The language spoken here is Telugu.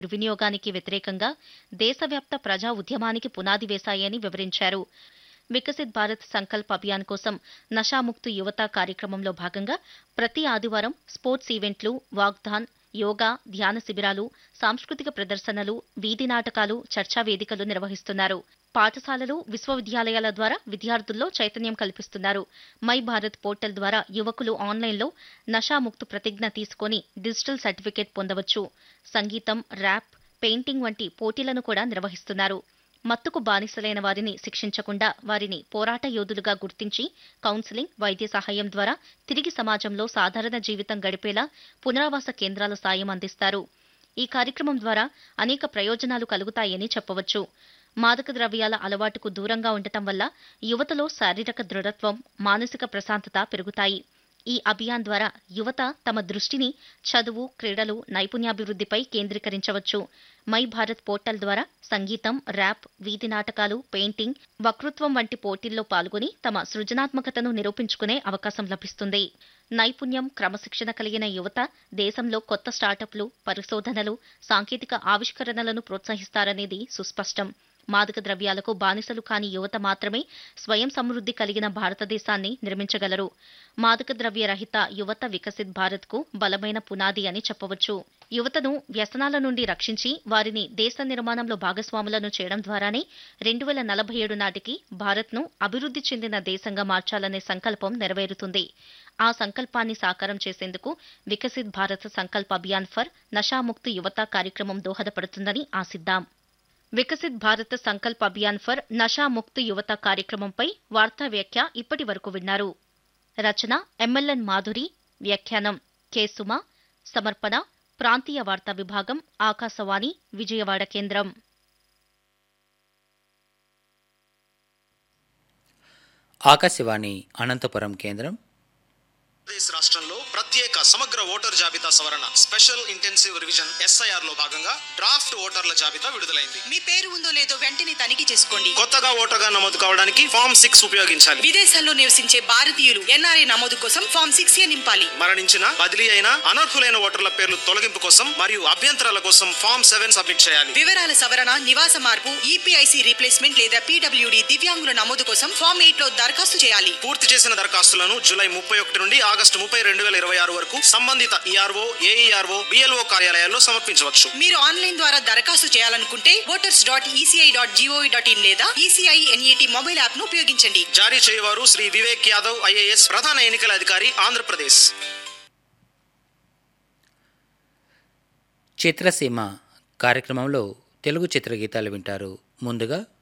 వినియోగానికి వ్యతిరేకంగా దేశవ్యాప్త ప్రజా ఉద్యమానికి పునాది వేశాయని వివరించారు వికసిత్ భారత్ సంకల్ప్ అభియాన్ కోసం నషాముక్తు యువత కార్యక్రమంలో భాగంగా ప్రతి ఆదివారం స్పోర్ట్స్ ఈవెంట్లు వాగ్దాన్ యోగా ధ్యాన శిబిరాలు సాంస్కృతిక ప్రదర్శనలు వీధి నాటకాలు చర్చా వేదికలు నిర్వహిస్తున్నారు పాఠశాలలు విశ్వవిద్యాలయాల ద్వారా విద్యార్థుల్లో చైతన్యం కల్పిస్తున్నారు మై భారత్ పోర్టల్ ద్వారా యువకులు ఆన్లైన్లో నషాముక్తు ప్రతిజ్ఞ తీసుకొని డిజిటల్ సర్టిఫికేట్ పొందవచ్చు సంగీతం ర్యాప్ పెయింటింగ్ వంటి పోటీలను కూడా నిర్వహిస్తున్నారు మత్తుకు బానిసలైన వారిని శిక్షించకుండా వారిని పోరాట యోధులుగా గుర్తించి కౌన్సిలింగ్ వైద్య సహాయం ద్వారా తిరిగి సమాజంలో సాధారణ జీవితం గడిపేలా పునరావాస కేంద్రాల సాయం అందిస్తారు ఈ కార్యక్రమం ద్వారా అనేక ప్రయోజనాలు కలుగుతాయని చెప్పవచ్చు మాదక ద్రవ్యాల అలవాటుకు దూరంగా ఉండటం వల్ల యువతలో శారీరక దృఢత్వం మానసిక ప్రశాంతత పెరుగుతాయి ఈ అభియాన్ ద్వారా యువత తమ దృష్టిని చదువు క్రీడలు నైపుణ్యాభివృద్ధిపై కేంద్రీకరించవచ్చు మై భారత్ పోర్టల్ ద్వారా సంగీతం ర్యాప్ వీధి నాటకాలు పెయింటింగ్ వక్తృత్వం వంటి పోటీల్లో పాల్గొని తమ సృజనాత్మకతను నిరూపించుకునే అవకాశం లభిస్తుంది నైపుణ్యం క్రమశిక్షణ కలిగిన యువత దేశంలో కొత్త స్టార్టప్లు పరిశోధనలు సాంకేతిక ఆవిష్కరణలను ప్రోత్సహిస్తారనేది సుస్పష్టం మాదక ద్రవ్యాలకు బానిసలు కాని యువత మాత్రమే స్వయం సమృద్ధి కలిగిన భారతదేశాన్ని నిర్మించగలరు మాదక ద్రవ్య రహిత యువత వికసిత్ భారత్కు బలమైన పునాది అని చెప్పవచ్చు యువతను వ్యసనాల నుండి రక్షించి వారిని దేశ నిర్మాణంలో భాగస్వాములను చేయడం ద్వారానే రెండు వేల నలభై ఏడు నాటికి భారత్ను అభివృద్ధి చెందిన దేశంగా మార్చాలనే సంకల్పం నెరవేరుతుంది ఆ సంకల్పాన్ని సాకారం చేసేందుకు వికసిత్ భారత్ సంకల్ప్ అభియాన్ ఫర్ నషాముక్తు యువత కార్యక్రమం దోహదపడుతుందని ఆశిద్దాం వికసిత్ భారత్ సంకల్ప్ అభియాన్ ఫర్ నషాముక్తు యువత కార్యక్రమంపై వార్తా వ్యాఖ్య ఇప్పటి వరకు విన్నారు రచన ఎంఎల్ఎన్ మాధురి వ్యాఖ్యానం కె సుమ సమర్పణ ప్రాంతీయ వార్తా విభాగం ఆకాశవాణి విజయవాడ కేంద్రం ఆకాశవాణి అనంతపురం కేంద్రం ఆంధ్రప్రదేశ్ రాష్ట్రంలో ప్రత్యేక సమగ్ర ఓటర్ జాబితా సవరణ స్పెషల్ ఇంటెన్సివ్ రివిజన్ ఎస్ఐఆర్ లో భాగంగా డ్రాఫ్ట్ ఓటర్ల జాబితా విడుదలైంది మీ పేరు ఉందో లేదో వెంటనే తనిఖీ చేసుకోండి కొత్తగా ఓటర్గా నమోదు కావడానికి ఫామ్ సిక్స్ ఉపయోగించాలి విదేశాల్లో నివసించే భారతీయులు ఎన్ఆర్ఐ నమోదు కోసం ఫామ్ సిక్స్ ఏ నింపాలి మరణించిన బదిలీ అయిన అనర్హులైన ఓటర్ల పేర్లు తొలగింపు కోసం మరియు అభ్యంతరాల కోసం ఫామ్ సెవెన్ సబ్మిట్ చేయాలి వివరాల సవరణ నివాస మార్పు ఈపీఐసి రీప్లేస్మెంట్ లేదా పీడబ్ల్యూడి దివ్యాంగుల నమోదు కోసం ఫామ్ ఎయిట్ లో దరఖాస్తు చేయాలి పూర్తి చేసిన దరఖాస్తులను జూలై ముప్పై ఒకటి నుండి ఆగస్టు ముప్పై రెండు వేల ఇరవై ఆరు వరకు సంబంధిత ఈఆర్ఓ ఏఈఆర్ఓ బిఎల్ఓ కార్యాలయాల్లో సమర్పించవచ్చు మీరు ఆన్లైన్ ద్వారా దరఖాస్తు చేయాలనుకుంటే voters dot ECI dot GOV dot in లేదా ఈసీఐ ఎన్ఈటి మొబైల్ యాప్ ను ఉపయోగించండి జారీ చేయవారు శ్రీ వివేక్ యాదవ్ ఐఏఎస్ ప్రధాన ఎన్నికల అధికారి ఆంధ్రప్రదేశ్ చిత్రసీమ కార్యక్రమంలో తెలుగు చిత్రగీతాలు వింటారు ముందుగా